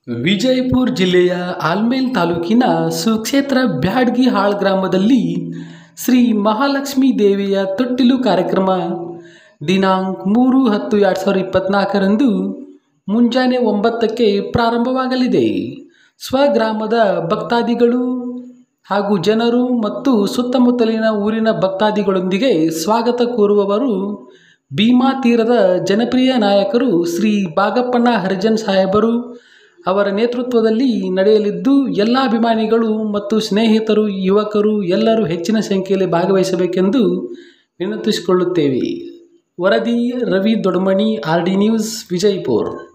ವಿಜಯಪುರ ಜಿಲ್ಲೆಯ ಆಲ್ಮೇಲ್ ತಾಲೂಕಿನ ಸುಕ್ಷೇತ್ರ ಬ್ಯಾಡ್ಗಿಹಾಳ್ ಗ್ರಾಮದಲ್ಲಿ ಶ್ರೀ ಮಹಾಲಕ್ಷ್ಮೀ ದೇವಿಯ ತೊಟ್ಟಿಲು ಕಾರ್ಯಕ್ರಮ ದಿನಾಂಕ ಮೂರು ಹತ್ತು ಎರಡು ಸಾವಿರದ ಇಪ್ಪತ್ತ್ನಾಲ್ಕರಂದು ಮುಂಜಾನೆ ಒಂಬತ್ತಕ್ಕೆ ಪ್ರಾರಂಭವಾಗಲಿದೆ ಸ್ವಗ್ರಾಮದ ಭಕ್ತಾದಿಗಳು ಹಾಗೂ ಜನರು ಮತ್ತು ಸುತ್ತಮುತ್ತಲಿನ ಊರಿನ ಭಕ್ತಾದಿಗಳೊಂದಿಗೆ ಸ್ವಾಗತ ಕೋರುವವರು ಭೀಮಾ ತೀರದ ಜನಪ್ರಿಯ ನಾಯಕರು ಶ್ರೀ ಬಾಗಪ್ಪಣ್ಣ ಹರಿಜನ್ ಸಾಹೇಬರು ಅವರ ನೇತೃತ್ವದಲ್ಲಿ ನಡೆಯಲಿದ್ದು ಎಲ್ಲ ಅಭಿಮಾನಿಗಳು ಮತ್ತು ಸ್ನೇಹಿತರು ಯುವಕರು ಎಲ್ಲರೂ ಹೆಚ್ಚಿನ ಸಂಖ್ಯೆಯಲ್ಲಿ ಭಾಗವಹಿಸಬೇಕೆಂದು ವಿನಂತಿಸಿಕೊಳ್ಳುತ್ತೇವೆ ವರದಿ Ravi Dodmani R D news Vijayapura